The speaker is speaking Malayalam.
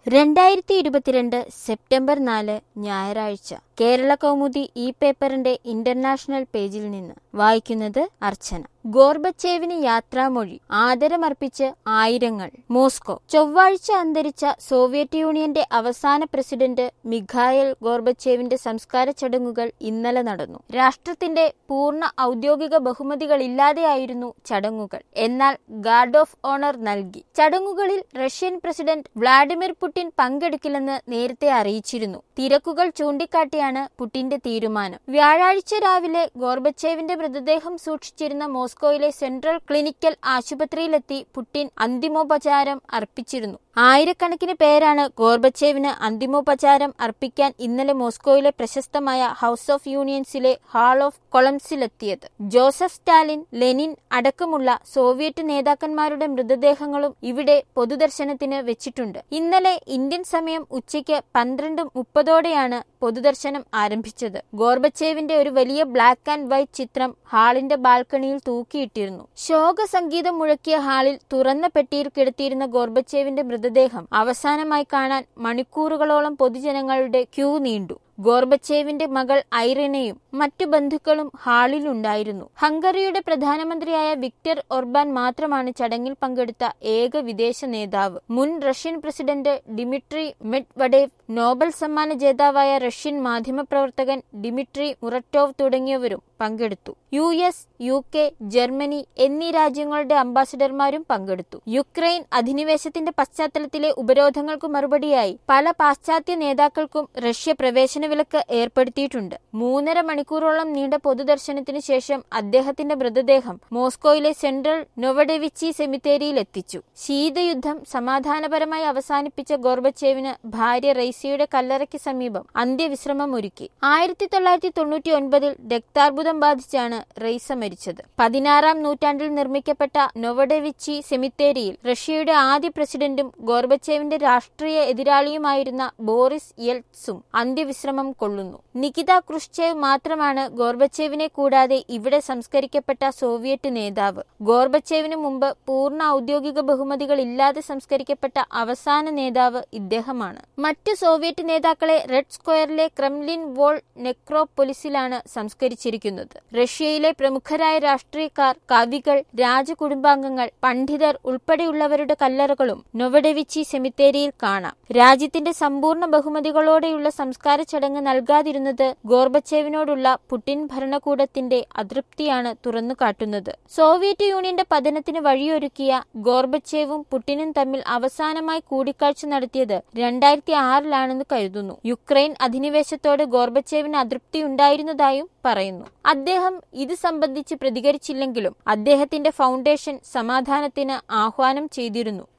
രണ്ടായിരത്തി ഇരുപത്തിരണ്ട് സെപ്റ്റംബർ നാല് ഞായറാഴ്ച കേരള കൗമുദി ഈ പേപ്പറിന്റെ ഇന്റർനാഷണൽ പേജിൽ നിന്ന് വായിക്കുന്നത് അർച്ചന ഗോർബച്ചേവിന് യാത്രാമൊഴി ആദരമർപ്പിച്ച് ആയിരങ്ങൾ മോസ്കോ ചൊവ്വാഴ്ച അന്തരിച്ച സോവിയറ്റ് യൂണിയന്റെ അവസാന പ്രസിഡന്റ് മിഖായൽ ഗോർബച്ചേവിന്റെ സംസ്കാര ചടങ്ങുകൾ ഇന്നലെ നടന്നു രാഷ്ട്രത്തിന്റെ പൂർണ്ണ ഔദ്യോഗിക ബഹുമതികളില്ലാതെയായിരുന്നു ചടങ്ങുകൾ എന്നാൽ ഗാർഡ് ഓഫ് ഓണർ നൽകി ചടങ്ങുകളിൽ റഷ്യൻ പ്രസിഡന്റ് വ്ളാഡിമിർ പുടിൻ പങ്കെടുക്കില്ലെന്ന് നേരത്തെ അറിയിച്ചിരുന്നു തിരക്കുകൾ ചൂണ്ടിക്കാട്ടിയാണ് പുടിന്റെ തീരുമാനം വ്യാഴാഴ്ച രാവിലെ ഗോർബച്ചേവിന്റെ മൃതദേഹം സൂക്ഷിച്ചിരുന്ന മോസ്കോയിലെ സെൻട്രൽ ക്ലിനിക്കൽ ആശുപത്രിയിലെത്തി പുടിൻ അന്തിമോപചാരം അർപ്പിച്ചിരുന്നു ആയിരക്കണക്കിന് പേരാണ് ഗോർബച്ചേവിന് അന്തിമോപചാരം അർപ്പിക്കാൻ ഇന്നലെ മോസ്കോയിലെ പ്രശസ്തമായ ഹൌസ് ഓഫ് യൂണിയൻസിലെ ഹാൾ ഓഫ് കൊളംസിലെത്തിയത് ജോസഫ് സ്റ്റാലിൻ ലെനിൻ അടക്കമുള്ള സോവിയറ്റ് നേതാക്കന്മാരുടെ മൃതദേഹങ്ങളും ഇവിടെ പൊതുദർശനത്തിന് വെച്ചിട്ടുണ്ട് ഇന്നലെ ഇന്ത്യൻ സമയം ഉച്ചയ്ക്ക് പന്ത്രണ്ട് മുപ്പതോടെയാണ് പൊതുദർശനം ആരംഭിച്ചത് ഗോർബച്ചേവിന്റെ ഒരു വലിയ ബ്ലാക്ക് ആൻഡ് വൈറ്റ് ചിത്രം ഹാളിന്റെ ബാൽക്കണിയിൽ തൂക്കിയിട്ടിരുന്നു ശോക സംഗീതം മുഴക്കിയ ഹാളിൽ തുറന്ന പെട്ടിയിൽ കിടത്തിയിരുന്ന ഗോർബച്ചേവിന്റെ മൃതദേഹം അവസാനമായി കാണാൻ മണിക്കൂറുകളോളം പൊതുജനങ്ങളുടെ ക്യൂ നീണ്ടു ഗോർബച്ചേവിന്റെ മകൾ ഐറിനയും മറ്റു ബന്ധുക്കളും ഹാളിലുണ്ടായിരുന്നു ഹംഗറിയുടെ പ്രധാനമന്ത്രിയായ വിക്ടർ ഒർബാൻ മാത്രമാണ് ചടങ്ങിൽ പങ്കെടുത്ത ഏക വിദേശ നേതാവ് മുൻ Russian president Dmitry Medvedev Nobel സമ്മാന ജേതാവായ റഷ്യൻ മാധ്യമപ്രവർത്തകൻ ഡിമിട്രി മുററ്റോവ് തുടങ്ങിയവരും പങ്കെടുത്തു U S U K Germany എന്നീ രാജ്യങ്ങളുടെ അംബാസിഡർമാരും പങ്കെടുത്തു യുക്രൈൻ അധിനിവേശത്തിന്റെ പശ്ചാത്തലത്തിലെ ഉപരോധങ്ങൾക്ക് മറുപടിയായി പല പാശ്ചാത്യ നേതാക്കൾക്കും റഷ്യ പ്രവേശന വിലക്ക് ഏർപ്പെടുത്തിയിട്ടുണ്ട് മൂന്നര മണിക്കൂറോളം നീണ്ട പൊതുദർശനത്തിന് ശേഷം അദ്ദേഹത്തിന്റെ മൃതദേഹം മോസ്കോയിലെ സെൻട്രൽ നൊവഡെവിച്ചി സെമിത്തേരിയിൽ എത്തിച്ചു ശീതയുദ്ധം സമാധാനപരമായി അവസാനിപ്പിച്ച ഗോർബച്ചേവിന് ഭാര്യ റൈസിയുടെ കല്ലറയ്ക്ക് സമീപം അന്ത്യവിശ്രമം ഒരുക്കി ആയിരത്തി തൊള്ളായിരത്തി തൊണ്ണൂറ്റി ഒൻപതിൽ രക്താർബുദം ബാധിച്ചാണ് റെയ്സ മരിച്ചത് പതിനാറാം നൂറ്റാണ്ടിൽ നിർമ്മിക്കപ്പെട്ട നൊവഡെവിച്ചി സെമിത്തേരിയിൽ റഷ്യയുടെ ആദ്യ പ്രസിഡന്റും ഗോർബച്ചേവിന്റെ രാഷ്ട്രീയ എതിരാളിയുമായിരുന്ന ബോറിസ് യെൽറ്റ്സും അന്ത്യവിശ്രമം കൊള്ളുന്നു നികിത ക്രുഷ്ചേവ് മാത്രമാണ് ഗോർബച്ചേവിനെ കൂടാതെ ഇവിടെ സംസ്കരിക്കപ്പെട്ട സോവിയറ്റ് നേതാവ് ഗോർബച്ചേവിന് മുമ്പ് പൂർണ്ണ ഔദ്യോഗിക ബഹുമതികൾ ഇല്ലാതെ സംസ്കരിക്കപ്പെട്ട അവസാന നേതാവ് ഇദ്ദേഹമാണ് മറ്റു സോവിയറ്റ് നേതാക്കളെ റെഡ് സ്ക്വയറിലെ ക്രെംലിൻ വോൾ നെക്രോപൊലിസിലാണ് സംസ്കരിച്ചിരിക്കുന്നത് റഷ്യയിലെ പ്രമുഖരായ രാഷ്ട്രീയക്കാർ കവികൾ രാജകുടുംബാംഗങ്ങൾ പണ്ഡിതർ ഉൾപ്പെടെയുള്ളവരുടെ കല്ലറകളും നൊവഡെവിച്ചി സെമിത്തേരിയിൽ കാണാം രാജ്യത്തിന്റെ സമ്പൂർണ്ണ ബഹുമതികളോടെയുള്ള സംസ്കാര ചടങ്ങ് നൽകാതിരുന്നത് ഗോർബച്ചേവിനോടുള്ള പുടിൻ ഭരണകൂടത്തിന്റെ അതൃപ്തിയാണ് തുറന്നു കാട്ടുന്നത് സോവിയറ്റ് യൂണിയന്റെ പതനത്തിന് വഴിയൊരുക്കിയ ഗോർബച്ചേവും പുടിനും തമ്മിൽ അവസാനമായി കൂടിക്കാഴ്ച നടത്തിയത് രണ്ടായിരത്തി ആറിലാണെന്ന് കരുതുന്നു യുക്രൈൻ അധിനിവേശത്തോട് ഗോർബച്ചേവിന് അതൃപ്തി ഉണ്ടായിരുന്നതായും പറയുന്നു അദ്ദേഹം ഇത് സംബന്ധിച്ച് പ്രതികരിച്ചില്ലെങ്കിലും അദ്ദേഹത്തിന്റെ ഫൗണ്ടേഷൻ സമാധാനത്തിന് ആഹ്വാനം ചെയ്തിരുന്നു